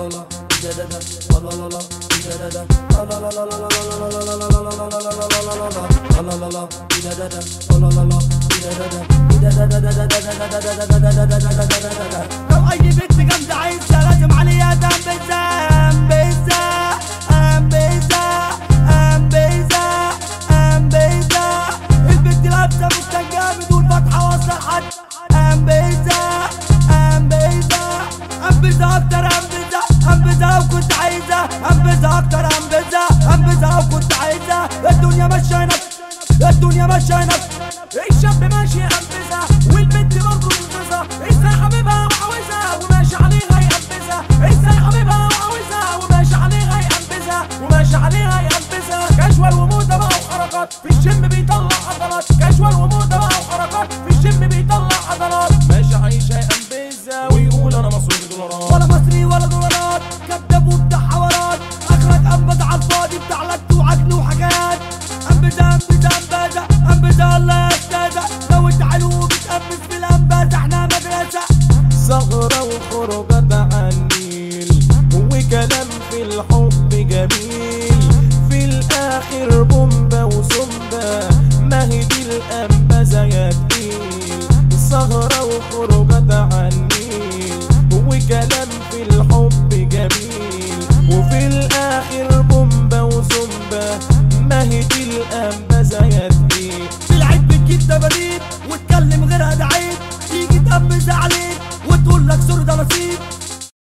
لو اي بنت جامدة عايزة لازم عليها دمبزة امبيزة امبيزة امبيزة امبيزة البنت لابسة فستان جامد والفتحة واصلة لحد امبيزة امبيزة امبيزة اكتر امبيزة امبيزة لو كنت عايزة امبيزة اكتر امبيزة امبيزة لو كنت عايزة الدنيا ماشية نفس الدنيا ماشية نفس الشاب ماشي ينبذها والبنت برضه ينبذها ازاي حبيبها وعاوزها وماشي عليها ينبذها ازاي حبيبها وعاوزها وماشي عليها ينبذها وماشي عليها ينبذها كاجوال وموضة بقى وحركات في الجيم بيطلع عضلات كاجوال وموضة بقى وحركات في الجيم بيطلع عضلات ماشي عايشة ينبذها ويقول انا مصروف دولارات ولا مصري ولا دولارات كذاب وبتاع حوارات اخرك انبذ على الفاضي بتاع لك وعجن وحكايات انبذ انبذ انبذ انبذ الله يا استاذة لو انت حلو وبتنبذ في الانباز احنا مدرسة سهرة وخروجات على النيل وكلام في الحب جميل في الاخر بومبا وزومبا ما هي دي الانبذة يا تقيل سهرة وخروجات على النيل وكلام في الحب جميل وفي الاخر بومبا وزومبا ما هي دي الانبذة يا تقيل في العيد بتجيب دبابيب وتكلم غيرها ده عيب تيجي تنبذ عليك وتقول لك سوري ده نصيب